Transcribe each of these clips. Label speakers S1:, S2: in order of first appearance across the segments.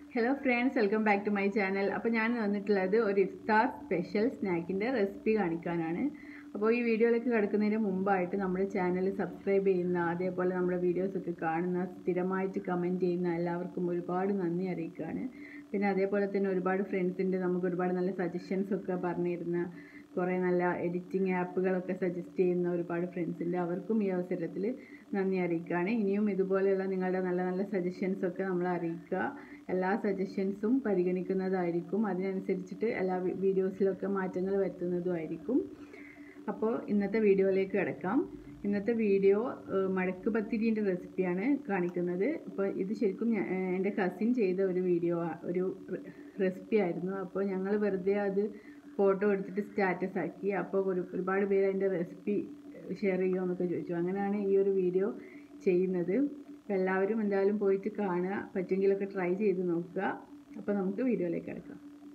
S1: hello friends welcome back to my channel അപ്പോൾ ഞാൻ വന്നിട്ടുള്ളത് ഒരു ഇഫ്താർ സ്പെഷ്യൽ സ്നാക്കിൻ്റെ റെസിപ്പി കാണിക്കാനാണ് അപ്പോൾ ഈ വീഡിയോയിലേക്ക് കിടക്കുന്നതിന് മുമ്പായിട്ട് നമ്മുടെ ചാനൽ സബ്സ്ക്രൈബ് ചെയ്യുന്ന അതേപോലെ നമ്മുടെ വീഡിയോസൊക്കെ കാണുന്ന സ്ഥിരമായിട്ട് കമൻറ്റ് ചെയ്യുന്ന എല്ലാവർക്കും ഒരുപാട് നന്ദി അറിയിക്കുകയാണ് പിന്നെ അതേപോലെ തന്നെ ഒരുപാട് ഫ്രണ്ട്സിൻ്റെ നമുക്ക് ഒരുപാട് നല്ല സജഷൻസ് ഒക്കെ പറഞ്ഞിരുന്ന കുറേ നല്ല എഡിറ്റിംഗ് ആപ്പുകളൊക്കെ സജസ്റ്റ് ചെയ്യുന്ന ഒരുപാട് ഫ്രണ്ട്സിൻ്റെ അവർക്കും ഈ അവസരത്തിൽ നന്ദി അറിയിക്കുകയാണ് ഇനിയും ഇതുപോലെയുള്ള നിങ്ങളുടെ നല്ല നല്ല സജഷൻസ് ഒക്കെ നമ്മൾ അറിയിക്കുക എല്ലാ സജഷൻസും പരിഗണിക്കുന്നതായിരിക്കും അതിനനുസരിച്ചിട്ട് എല്ലാ വീഡിയോസിലൊക്കെ മാറ്റങ്ങൾ വരുത്തുന്നതുമായിരിക്കും അപ്പോൾ ഇന്നത്തെ വീഡിയോയിലേക്ക് കിടക്കാം ഇന്നത്തെ വീഡിയോ മടക്ക് പത്തിരീൻ്റെ റെസിപ്പിയാണ് കാണിക്കുന്നത് അപ്പോൾ ഇത് ശരിക്കും ഞാൻ എൻ്റെ കസിൻ ചെയ്ത ഒരു വീഡിയോ ഒരു റെസിപ്പി ആയിരുന്നു അപ്പോൾ ഞങ്ങൾ വെറുതെ അത് ഫോട്ടോ എടുത്തിട്ട് സ്റ്റാറ്റസ് ആക്കി അപ്പോൾ ഒരു ഒരുപാട് പേര് അതിൻ്റെ റെസിപ്പി ഷെയർ ചെയ്യുമോ ചോദിച്ചു അങ്ങനെയാണ് ഈ ഒരു വീഡിയോ ചെയ്യുന്നത് അപ്പോൾ എല്ലാവരും എന്തായാലും പോയിട്ട് കാണുക പറ്റുമെങ്കിലൊക്കെ ട്രൈ ചെയ്ത് നോക്കുക അപ്പോൾ നമുക്ക് വീഡിയോയിലേക്ക് കിടക്കാം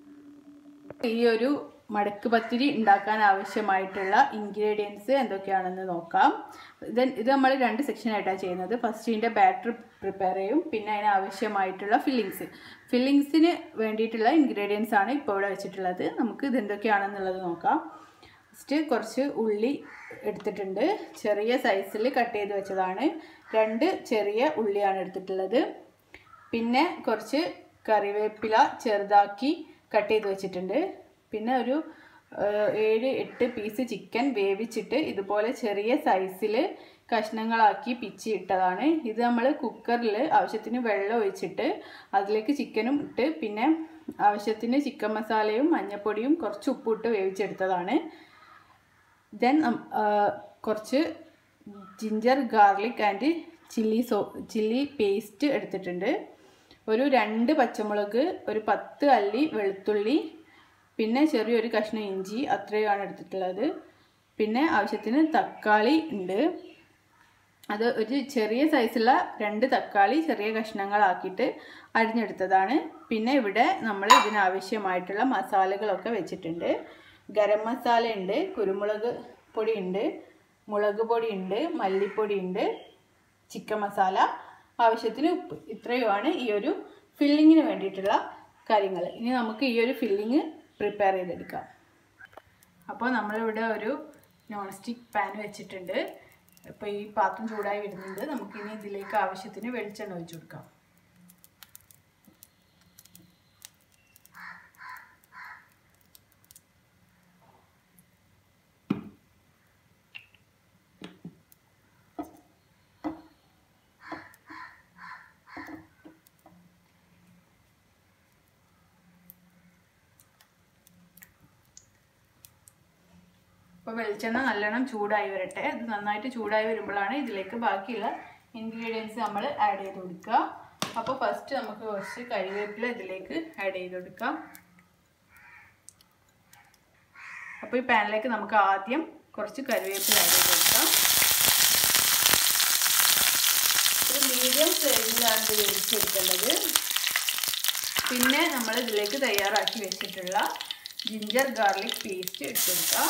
S1: ഈ ഒരു മടക്ക് പത്തിരി ഉണ്ടാക്കാൻ ആവശ്യമായിട്ടുള്ള ഇൻഗ്രീഡിയൻസ് എന്തൊക്കെയാണെന്ന് നോക്കാം ഇത് ഇത് നമ്മൾ രണ്ട് സെക്ഷനായിട്ടാണ് ചെയ്യുന്നത് ഫസ്റ്റ് ഇതിൻ്റെ ബാറ്റർ പ്രിപ്പയർ ചെയ്യും പിന്നെ അതിന് ആവശ്യമായിട്ടുള്ള ഫില്ലിങ്സ് ഫില്ലിങ്സിന് വേണ്ടിയിട്ടുള്ള ഇൻഗ്രീഡിയൻസ് ആണ് ഇപ്പോൾ ഇവിടെ വെച്ചിട്ടുള്ളത് നമുക്ക് ഇത് എന്തൊക്കെയാണെന്നുള്ളത് നോക്കാം ഫസ്റ്റ് കുറച്ച് ഉള്ളി എടുത്തിട്ടുണ്ട് ചെറിയ സൈസിൽ കട്ട് ചെയ്ത് വെച്ചതാണ് രണ്ട് ചെറിയ ഉള്ളിയാണ് എടുത്തിട്ടുള്ളത് പിന്നെ കുറച്ച് കറിവേപ്പില ചെറുതാക്കി കട്ട് ചെയ്ത് വെച്ചിട്ടുണ്ട് പിന്നെ ഒരു ഏഴ് എട്ട് പീസ് ചിക്കൻ വേവിച്ചിട്ട് ഇതുപോലെ ചെറിയ സൈസിൽ കഷ്ണങ്ങളാക്കി പിച്ചി ഇട്ടതാണ് ഇത് നമ്മൾ കുക്കറിൽ ആവശ്യത്തിന് വെള്ളം ഒഴിച്ചിട്ട് അതിലേക്ക് ചിക്കനും ഇട്ട് പിന്നെ ആവശ്യത്തിന് ചിക്കൻ മസാലയും മഞ്ഞൾപ്പൊടിയും കുറച്ച് ഉപ്പിട്ട് വേവിച്ചെടുത്തതാണ് ദെൻ കുറച്ച് ginger garlic and chilli so chilli paste എടുത്തിട്ടുണ്ട് ഒരു രണ്ട് പച്ചമുളക് ഒരു പത്ത് അല്ലി വെളുത്തുള്ളി പിന്നെ ചെറിയൊരു കഷ്ണം ഇഞ്ചി അത്രയുമാണ് എടുത്തിട്ടുള്ളത് പിന്നെ ആവശ്യത്തിന് തക്കാളി ഉണ്ട് അത് ഒരു ചെറിയ സൈസുള്ള രണ്ട് തക്കാളി ചെറിയ കഷ്ണങ്ങളാക്കിയിട്ട് അരിഞ്ഞെടുത്തതാണ് പിന്നെ ഇവിടെ നമ്മൾ ഇതിനാവശ്യമായിട്ടുള്ള മസാലകളൊക്കെ വെച്ചിട്ടുണ്ട് ഗരം മസാല ഉണ്ട് കുരുമുളക് പൊടി ഉണ്ട് മുളക് പൊടി ഉണ്ട് മല്ലിപ്പൊടി ഉണ്ട് ചിക്കൻ മസാല ആവശ്യത്തിന് ഉപ്പ് ഇത്രയുമാണ് ഈ ഒരു ഫില്ലിങ്ങിന് വേണ്ടിയിട്ടുള്ള കാര്യങ്ങൾ ഇനി നമുക്ക് ഈ ഒരു ഫില്ലിങ് പ്രിപ്പയർ ചെയ്തെടുക്കാം അപ്പോൾ നമ്മളിവിടെ ഒരു നോൺ സ്റ്റിക്ക് പാൻ വെച്ചിട്ടുണ്ട് ഇപ്പോൾ ഈ പാത്രം ചൂടായി വരുന്നുണ്ട് നമുക്കിനി ഇതിലേക്ക് ആവശ്യത്തിന് വെളിച്ചെണ്ണ ഒഴിച്ചു കൊടുക്കാം അപ്പോൾ വെളിച്ചെണ്ണ നല്ലോണം ചൂടായി വരട്ടെ ഇത് നന്നായിട്ട് ചൂടായി വരുമ്പോഴാണ് ഇതിലേക്ക് ബാക്കിയുള്ള ഇൻഗ്രീഡിയൻസ് നമ്മൾ ആഡ് ചെയ്ത് കൊടുക്കുക അപ്പോൾ ഫസ്റ്റ് നമുക്ക് കുറച്ച് കരിവേപ്പില ഇതിലേക്ക് ആഡ് ചെയ്ത് കൊടുക്കാം അപ്പോൾ ഈ പാനിലേക്ക് നമുക്ക് ആദ്യം കുറച്ച് കരിവേപ്പില ആഡ് ചെയ്ത് കൊടുക്കാം ഒരു മീഡിയം ഫ്ലെയിമിലാണ് ഇത് വേവിച്ചെടുക്കേണ്ടത് പിന്നെ നമ്മൾ ഇതിലേക്ക് തയ്യാറാക്കി വെച്ചിട്ടുള്ള ജിഞ്ചർ ഗാർലിക് പേസ്റ്റ് ഇട്ടെടുക്കാം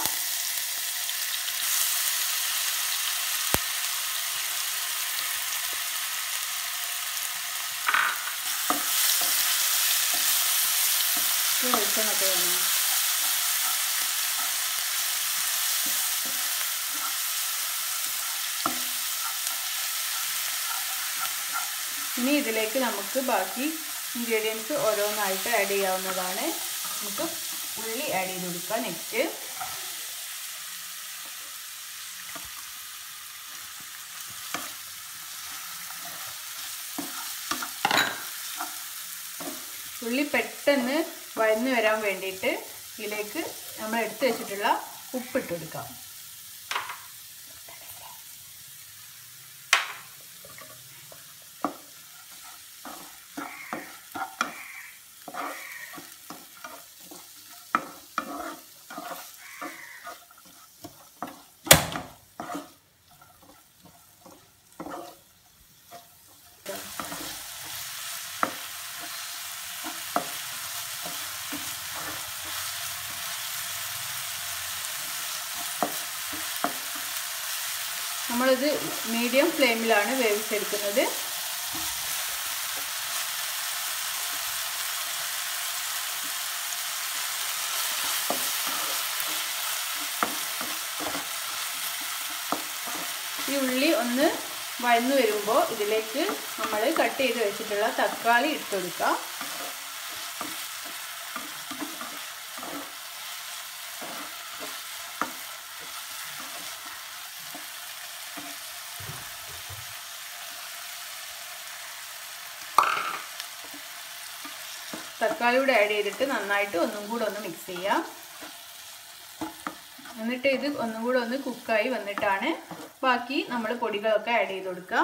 S1: വെളിച്ചെണ്ണൊക്കെ വേണം ഇനി ഇതിലേക്ക് നമുക്ക് ബാക്കി ഇൻഗ്രീഡിയൻസ് ഓരോന്നായിട്ട് ആഡ് ചെയ്യാവുന്നതാണ് നമുക്ക് ഉള്ളി ആഡ് ചെയ്ത് കൊടുക്കാം നെക്സ്റ്റ് ഉള്ളി പെട്ടെന്ന് വഴന്നു വരാൻ വേണ്ടിയിട്ട് ഇതിലേക്ക് നമ്മൾ എടുത്തു വെച്ചിട്ടുള്ള ഉപ്പിട്ട് കൊടുക്കാം നമ്മളിത് മീഡിയം ഫ്ലെയിമിലാണ് വേവിച്ചെടുക്കുന്നത് ഈ ഉള്ളി ഒന്ന് വഴന്നു വരുമ്പോൾ ഇതിലേക്ക് നമ്മൾ കട്ട് ചെയ്ത് വെച്ചിട്ടുള്ള തക്കാളി ഇട്ട് കൊടുക്കാം തക്കാളി കൂടെ ആഡ് ചെയ്തിട്ട് നന്നായിട്ട് ഒന്നും കൂടെ ഒന്ന് മിക്സ് ചെയ്യാം എന്നിട്ട് ഇത് ഒന്നും കൂടെ ഒന്ന് കുക്കായി വന്നിട്ടാണ് ബാക്കി നമ്മൾ പൊടികളൊക്കെ ആഡ് ചെയ്ത് കൊടുക്കുക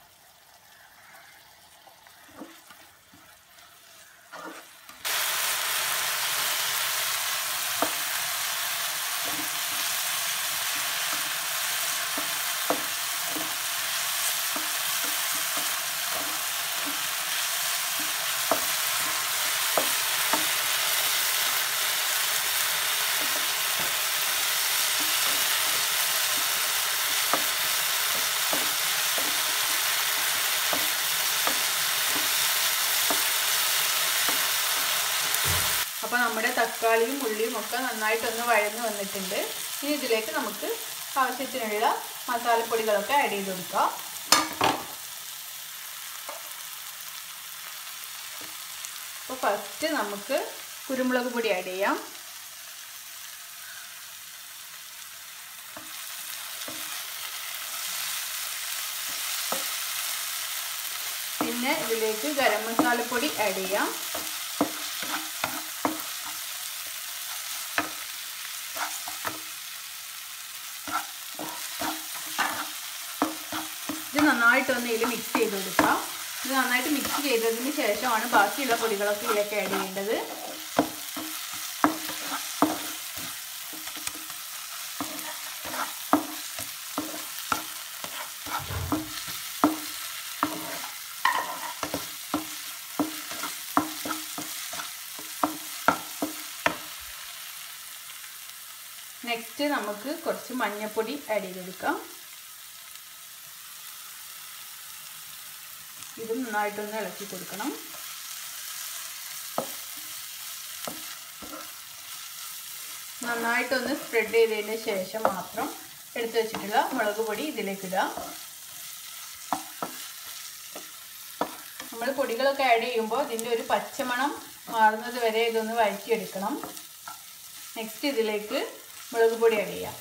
S1: അപ്പോൾ നമ്മുടെ തക്കാളിയും ഉള്ളിയും ഒക്കെ നന്നായിട്ടൊന്ന് വഴന്ന് വന്നിട്ടുണ്ട് ഇനി ഇതിലേക്ക് നമുക്ക് ആവശ്യത്തിനുള്ള മസാലപ്പൊടികളൊക്കെ ആഡ് ചെയ്ത് കൊടുക്കാം അപ്പോൾ ഫസ്റ്റ് നമുക്ക് കുരുമുളക് പൊടി ആഡ് ചെയ്യാം പിന്നെ ഇതിലേക്ക് ഗരം മസാലപ്പൊടി ആഡ് ചെയ്യാം ഇത് നന്നായിട്ടൊന്ന് ഇതിൽ മിക്സ് ചെയ്ത് കൊടുക്കാം ഇത് നന്നായിട്ട് മിക്സ് ചെയ്തതിന് ശേഷമാണ് ബാക്കിയുള്ള പൊടികളൊക്കെ ഇതിലേക്ക് ആഡ് ചെയ്യേണ്ടത് നെക്സ്റ്റ് നമുക്ക് കുറച്ച് മഞ്ഞൾപ്പൊടി ആഡ് ചെയ്ത് കൊടുക്കാം ഇതും നന്നായിട്ടൊന്ന് ഇളക്കി കൊടുക്കണം നന്നായിട്ടൊന്ന് സ്പ്രെഡ് ചെയ്തതിന് ശേഷം മാത്രം എടുത്തു വെച്ചിട്ടുള്ള മുളക് പൊടി ഇതിലേക്ക് ഇടുക നമ്മൾ പൊടികളൊക്കെ ആഡ് ചെയ്യുമ്പോൾ ഇതിൻ്റെ ഒരു പച്ചമണം മാറുന്നത് വരെ ഇതൊന്ന് വഴറ്റിയെടുക്കണം നെക്സ്റ്റ് ഇതിലേക്ക് മുളക് പൊടി ആഡ് ചെയ്യാം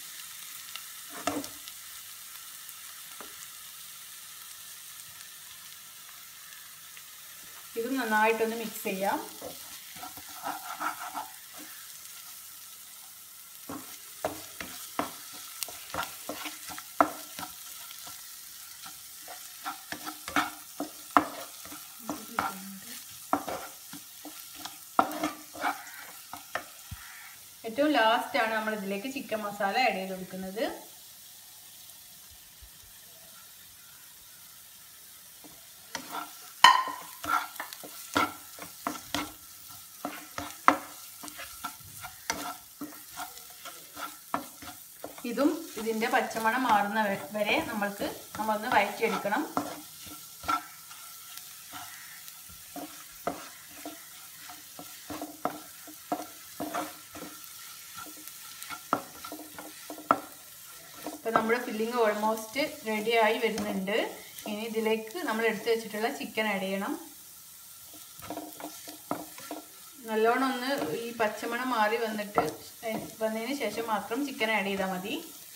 S1: ഇതും നന്നായിട്ടൊന്ന് മിക്സ് ചെയ്യാം ഏറ്റവും ലാസ്റ്റ് ആണ് നമ്മൾ ഇതിലേക്ക് ചിക്കൻ മസാല ആഡ് ചെയ്ത് കൊടുക്കുന്നത് ഇതും ഇതിൻ്റെ പച്ചമണം മാറുന്ന വരെ നമ്മൾക്ക് നമ്മളൊന്ന് വഴറ്റിയെടുക്കണം അപ്പോൾ നമ്മുടെ ഫില്ലിങ് ഓൾമോസ്റ്റ് റെഡി ആയി വരുന്നുണ്ട് ഇനി ഇതിലേക്ക് നമ്മൾ എടുത്തു വെച്ചിട്ടുള്ള ചിക്കൻ ആഡ് ചെയ്യണം നല്ലോണം ഒന്ന് ഈ പച്ചമണം മാറി വന്നിട്ട് വന്നതിന് ശേഷം മാത്രം ചിക്കൻ ആഡ് ചെയ്താൽ മതി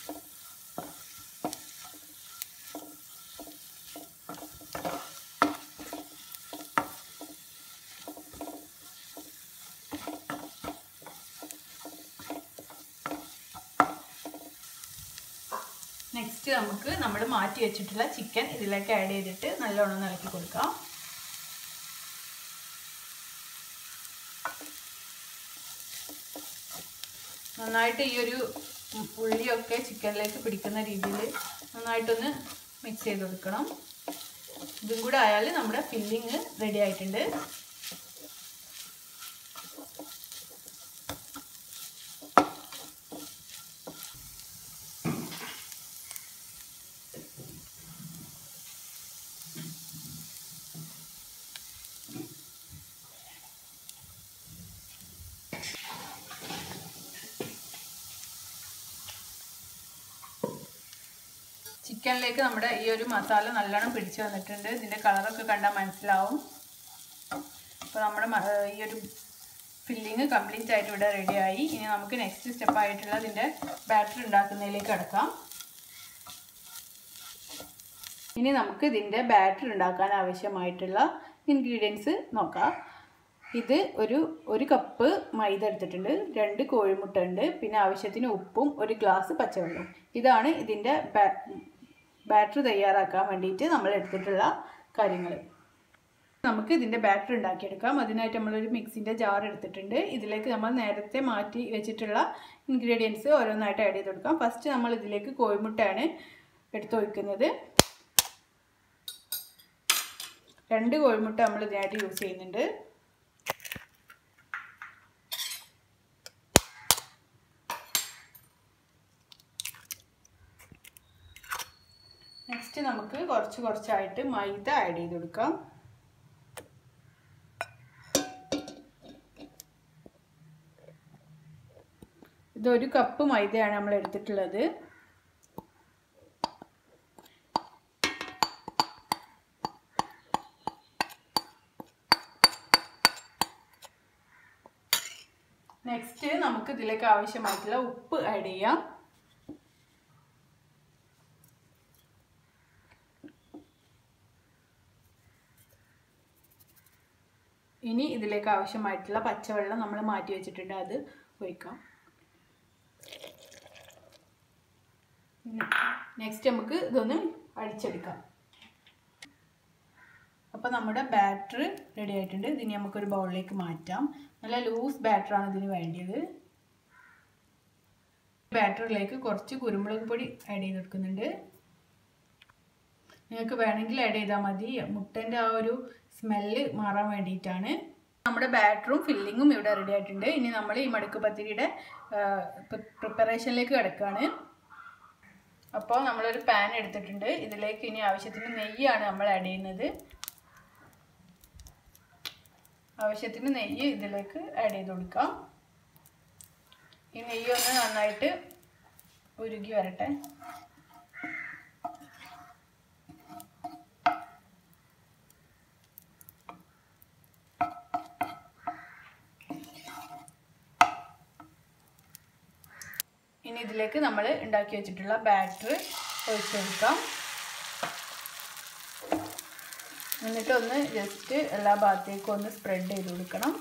S1: നെക്സ്റ്റ് നമുക്ക് നമ്മൾ മാറ്റി വെച്ചിട്ടുള്ള ചിക്കൻ ഇതിലേക്ക് ആഡ് ചെയ്തിട്ട് നല്ലോണം ഒന്ന് ഇളക്കി കൊടുക്കാം നന്നായിട്ട് ഈ ഒരു ഉള്ളിയൊക്കെ ചിക്കനിലേക്ക് പിടിക്കുന്ന രീതിയിൽ നന്നായിട്ടൊന്ന് മിക്സ് ചെയ്ത് കൊടുക്കണം ഇതും കൂടെ ആയാൽ നമ്മുടെ ഫില്ലിങ് റെഡി ആയിട്ടുണ്ട് ചിക്കനിലേക്ക് നമ്മുടെ ഈ ഒരു മസാല നല്ലോണം പിടിച്ചു വന്നിട്ടുണ്ട് ഇതിൻ്റെ കളറൊക്കെ കണ്ടാൽ മനസ്സിലാവും അപ്പോൾ നമ്മുടെ ഈ ഒരു ഫില്ലിങ് കംപ്ലീറ്റ് ആയിട്ട് ഇവിടെ റെഡിയായി ഇനി നമുക്ക് നെക്സ്റ്റ് സ്റ്റെപ്പ് ആയിട്ടുള്ള ഇതിൻ്റെ ബാറ്റർ ഉണ്ടാക്കുന്നതിലേക്ക് കിടക്കാം ഇനി നമുക്ക് ഇതിൻ്റെ ബാറ്റർ ഉണ്ടാക്കാൻ ആവശ്യമായിട്ടുള്ള ഇൻഗ്രീഡിയൻസ് നോക്കാം ഇത് ഒരു ഒരു കപ്പ് മൈദ എടുത്തിട്ടുണ്ട് രണ്ട് കോഴിമുട്ട ഉണ്ട് പിന്നെ ആവശ്യത്തിന് ഉപ്പും ഒരു ഗ്ലാസ് പച്ചവെള്ളവും ഇതാണ് ഇതിൻ്റെ ബാറ്റർ തയ്യാറാക്കാൻ വേണ്ടിയിട്ട് നമ്മൾ എടുത്തിട്ടുള്ള കാര്യങ്ങൾ നമുക്ക് ഇതിൻ്റെ ബാറ്റർ ഉണ്ടാക്കിയെടുക്കാം അതിനായിട്ട് നമ്മളൊരു മിക്സിൻ്റെ ജാർ എടുത്തിട്ടുണ്ട് ഇതിലേക്ക് നമ്മൾ നേരത്തെ മാറ്റി വെച്ചിട്ടുള്ള ഇൻഗ്രീഡിയൻസ് ഓരോന്നായിട്ട് ആഡ് ചെയ്ത് കൊടുക്കാം ഫസ്റ്റ് നമ്മൾ ഇതിലേക്ക് കോഴിമുട്ടയാണ് എടുത്ത് വയ്ക്കുന്നത് രണ്ട് കോഴിമുട്ട നമ്മൾ ഇതിനായിട്ട് യൂസ് ചെയ്യുന്നുണ്ട് നെക്സ്റ്റ് നമുക്ക് കുറച്ച് കുറച്ചായിട്ട് മൈദ ആഡ് ചെയ്ത് കൊടുക്കാം ഇതൊരു കപ്പ് മൈദയാണ് നമ്മൾ എടുത്തിട്ടുള്ളത് നെക്സ്റ്റ് നമുക്ക് ഇതിലേക്ക് ആവശ്യമായിട്ടുള്ള ഉപ്പ് ആഡ് ചെയ്യാം ഇനി ഇതിലേക്ക് ആവശ്യമായിട്ടുള്ള പച്ചവെള്ളം നമ്മൾ മാറ്റി വെച്ചിട്ടുണ്ട് അത് ഒഴിക്കാം നെക്സ്റ്റ് നമുക്ക് ഇതൊന്ന് അടിച്ചെടുക്കാം അപ്പോൾ നമ്മുടെ ബാറ്റർ റെഡി ആയിട്ടുണ്ട് ഇതിനി നമുക്കൊരു ബൗളിലേക്ക് മാറ്റാം നല്ല ലൂസ് ബാറ്ററാണ് ഇതിന് വേണ്ടിയത് ബാറ്ററിലേക്ക് കുറച്ച് കുരുമുളക് പൊടി ആഡ് ചെയ്ത് കൊടുക്കുന്നുണ്ട് നിങ്ങൾക്ക് വേണമെങ്കിൽ ആഡ് ചെയ്താൽ മതി മുട്ടൻ്റെ ആ ഒരു സ്മെല്ല് മാറാൻ വേണ്ടിയിട്ടാണ് നമ്മുടെ ബാറ്ററും ഫില്ലിങ്ങും ഇവിടെ റെഡി ആയിട്ടുണ്ട് ഇനി നമ്മൾ ഈ മടുക്ക് പത്തിരിയുടെ പ്രിപ്പറേഷനിലേക്ക് കിടക്കുകയാണ് അപ്പോൾ നമ്മളൊരു പാൻ എടുത്തിട്ടുണ്ട് ഇതിലേക്ക് ഇനി ആവശ്യത്തിന് നെയ്യാണ് നമ്മൾ ആഡ് ചെയ്യുന്നത് ആവശ്യത്തിന് നെയ്യ് ഇതിലേക്ക് ആഡ് ചെയ്ത് കൊടുക്കാം ഈ നെയ്യ് ഒന്ന് നന്നായിട്ട് ഉരുകി വരട്ടെ ഇനി ഇതിലേക്ക് നമ്മൾ ഉണ്ടാക്കി വെച്ചിട്ടുള്ള ബാറ്റർ ഒഴിച്ചു കൊടുക്കാം എന്നിട്ട് ഒന്ന് ജസ്റ്റ് എല്ലാ ഭാഗത്തേക്കും ഒന്ന് സ്പ്രെഡ് ചെയ്ത് കൊടുക്കണം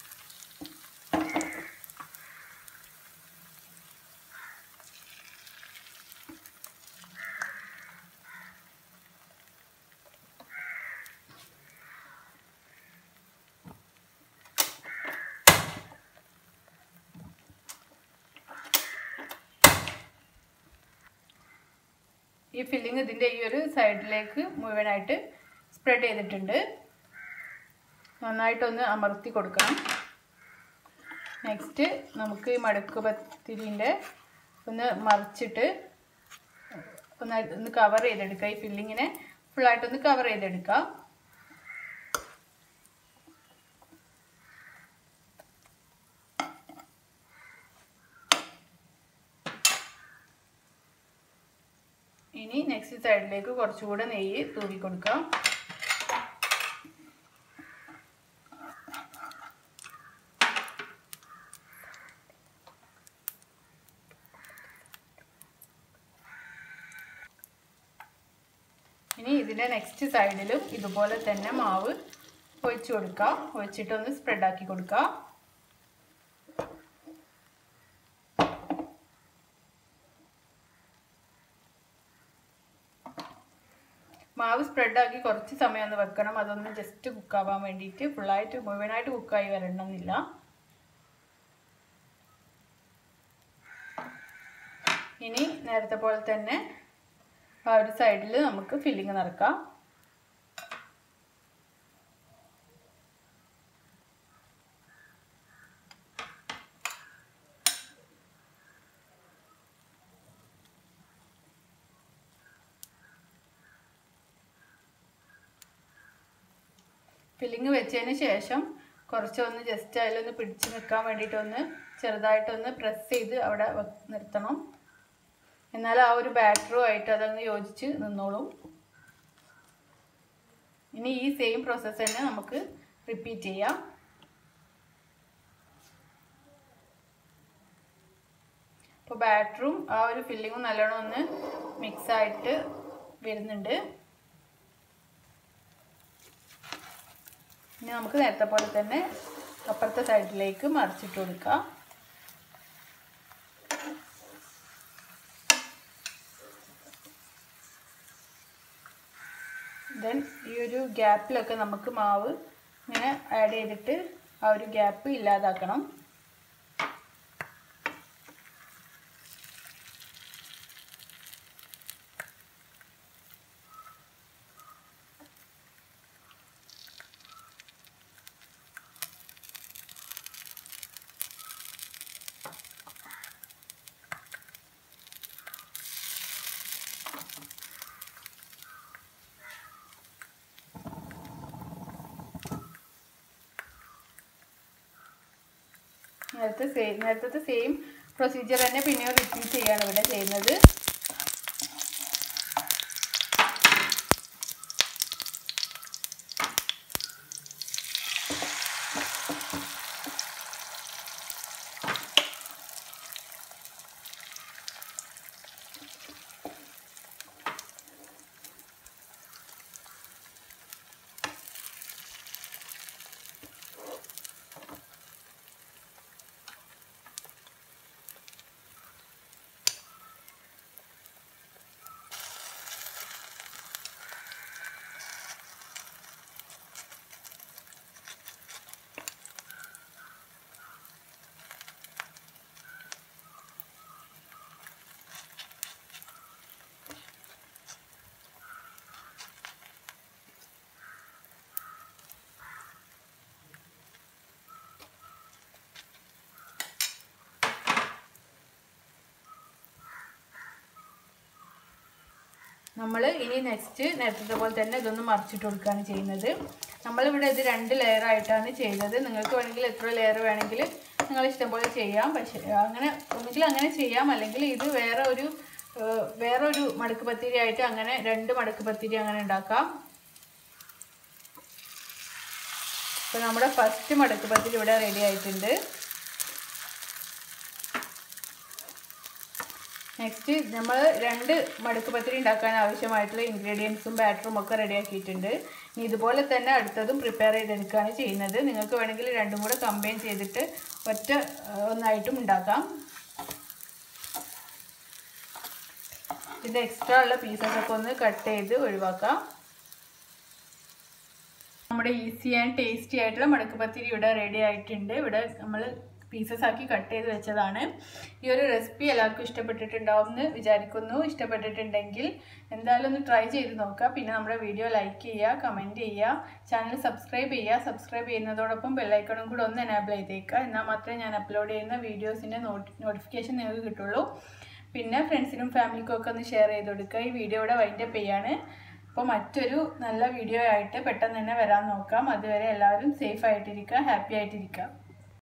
S1: ഈ ഫില്ലിങ് ഇതിൻ്റെ ഈ ഒരു സൈഡിലേക്ക് മുഴുവനായിട്ട് സ്പ്രെഡ് ചെയ്തിട്ടുണ്ട് നന്നായിട്ടൊന്ന് അമർത്തി കൊടുക്കണം നെക്സ്റ്റ് നമുക്ക് ഈ മടക്ക് പത്തിരിൻ്റെ ഒന്ന് മറിച്ചിട്ട് ഒന്ന് ഒന്ന് കവർ ചെയ്തെടുക്കുക ഈ ഫില്ലിങ്ങിനെ ഫുള്ളായിട്ടൊന്ന് കവർ ചെയ്തെടുക്കുക ഇനി നെക്സ്റ്റ് സൈഡിലേക്ക് കുറച്ചുകൂടെ നെയ്യ് തൂവി കൊടുക്കാം ഇനി ഇതിൻ്റെ നെക്സ്റ്റ് സൈഡിലും ഇതുപോലെ തന്നെ മാവ് ഒഴിച്ചു കൊടുക്കുക ഒഴിച്ചിട്ടൊന്ന് സ്പ്രെഡാക്കി കൊടുക്കുക മാവ് സ്പ്രെഡാക്കി കുറച്ച് സമയം ഒന്ന് വെക്കണം അതൊന്ന് ജസ്റ്റ് കുക്കാവാൻ വേണ്ടിയിട്ട് ഫുള്ളായിട്ട് മുഴുവനായിട്ട് കുക്കായി വരണമെന്നില്ല ഇനി നേരത്തെ പോലെ തന്നെ ആ ഒരു സൈഡിൽ നമുക്ക് ഫില്ലിങ് നിറക്കാം ഫില്ലിങ് വെച്ചതിന് ശേഷം കുറച്ചൊന്ന് ജസ്റ്റ് അതിലൊന്ന് പിടിച്ച് നിൽക്കാൻ വേണ്ടിയിട്ടൊന്ന് ചെറുതായിട്ടൊന്ന് പ്രസ് ചെയ്ത് അവിടെ നിർത്തണം എന്നാൽ ആ ഒരു ബാറ്ററുമായിട്ട് അതങ്ങ് യോജിച്ച് നിന്നോളും ഇനി ഈ സെയിം പ്രോസസ്സ് തന്നെ നമുക്ക് റിപ്പീറ്റ് ചെയ്യാം അപ്പോൾ ബാറ്ററും ആ ഒരു ഫില്ലിങ്ങും നല്ലോണം ഒന്ന് മിക്സ് ആയിട്ട് വരുന്നുണ്ട് ഇനി നമുക്ക് നേരത്തെ പോലെ തന്നെ അപ്പുറത്തെ സൈഡിലേക്ക് മറിച്ചിട്ട് കൊടുക്കാം ദെൻ ഈ ഒരു ഗ്യാപ്പിലൊക്കെ നമുക്ക് മാവ് ഇങ്ങനെ ആഡ് ചെയ്തിട്ട് ആ ഒരു ഗ്യാപ്പ് ഇല്ലാതാക്കണം നേരത്തെ സെയിം നേരത്തെ സെയിം പ്രൊസീജിയർ തന്നെ പിന്നെയും റിപ്പീറ്റ് ചെയ്യാണ് ഇവിടെ ചെയ്യുന്നത് നമ്മൾ ഇനി നെക്സ്റ്റ് നേരത്തെ പോലെ തന്നെ ഇതൊന്ന് മറിച്ചിട്ട് കൊടുക്കുകയാണ് ചെയ്യുന്നത് നമ്മളിവിടെ ഇത് രണ്ട് ലെയർ ആയിട്ടാണ് ചെയ്തത് നിങ്ങൾക്ക് വേണമെങ്കിൽ എത്ര ലെയർ വേണമെങ്കിൽ നിങ്ങൾ ഇഷ്ടം പോലെ ചെയ്യാം പക്ഷേ അങ്ങനെ ഒന്നുകിൽ അങ്ങനെ ചെയ്യാം അല്ലെങ്കിൽ ഇത് വേറെ ഒരു ഏഹ്, വേറെ ഒരു മടുക്ക് പത്തിരി ആയിട്ട് അങ്ങനെ രണ്ട് മടുക്ക് പത്തിരി അങ്ങനെ ഉണ്ടാക്കാം അപ്പോൾ നമ്മുടെ ഫസ്റ്റ് മടുക്ക് പത്തിരി ഇവിടെ റെഡി ആയിട്ടുണ്ട് നെക്സ്റ്റ് നമ്മൾ രണ്ട് മടുക്ക് പത്തിരി ഉണ്ടാക്കാൻ ആവശ്യമായിട്ടുള്ള ഇൻഗ്രീഡിയൻസും ബാറ്ററും ഒക്കെ റെഡിയാക്കിയിട്ടുണ്ട് ഇനി ഇതുപോലെ തന്നെ അടുത്തതും പ്രിപ്പയർ ചെയ്തെടുക്കുകയാണ് ചെയ്യുന്നത് നിങ്ങൾക്ക് വേണമെങ്കിൽ രണ്ടും കൂടെ കമ്പൈൻ ചെയ്തിട്ട് ഒറ്റ ആ, ഒന്നായിട്ടും ഉണ്ടാക്കാം ഇത് എക്സ്ട്രാ ഉള്ള പീസസ് ഒക്കെ ഒന്ന് കട്ട് ചെയ്ത് ഒഴിവാക്കാം നമ്മുടെ ഈസി ആൻഡ് ടേസ്റ്റി ആയിട്ടുള്ള മടക്ക് പത്തിരി ഇവിടെ റെഡി ആയിട്ടുണ്ട് ഇവിടെ നമ്മൾ പീസസ് ആക്കി കട്ട് ചെയ്ത് വെച്ചതാണ് ഈ ഒരു റെസിപ്പി എല്ലാവർക്കും ഇഷ്ടപ്പെട്ടിട്ടുണ്ടാവും എന്ന് വിചാരിക്കുന്നു ഇഷ്ടപ്പെട്ടിട്ടുണ്ടെങ്കിൽ എന്തായാലും ഒന്ന് ട്രൈ ചെയ്ത് നോക്കുക പിന്നെ നമ്മുടെ വീഡിയോ ലൈക്ക് ചെയ്യുക കമൻറ്റ് ചെയ്യുക ചാനൽ സബ്സ്ക്രൈബ് ചെയ്യുക സബ്സ്ക്രൈബ് ചെയ്യുന്നതോടൊപ്പം ബെല്ലൈക്കണും കൂടെ ഒന്ന് എനാബിൾ ചെയ്തേക്കുക എന്നാൽ മാത്രമേ ഞാൻ അപ്ലോഡ് ചെയ്യുന്ന വീഡിയോസിൻ്റെ നോട്ടിഫിക്കേഷൻ നിങ്ങൾക്ക് കിട്ടുള്ളൂ പിന്നെ ഫ്രണ്ട്സിനും ഫാമിലിക്കും ഒക്കെ ഒന്ന് ഷെയർ ചെയ്ത് കൊടുക്കുക ഈ വീഡിയോ ഇവിടെ വൈൻഡപ്പ് ചെയ്യാണ് അപ്പോൾ മറ്റൊരു നല്ല വീഡിയോ ആയിട്ട് പെട്ടെന്ന് തന്നെ വരാൻ നോക്കാം അതുവരെ എല്ലാവരും സേഫ് ആയിട്ടിരിക്കുക ഹാപ്പി ആയിട്ടിരിക്കുക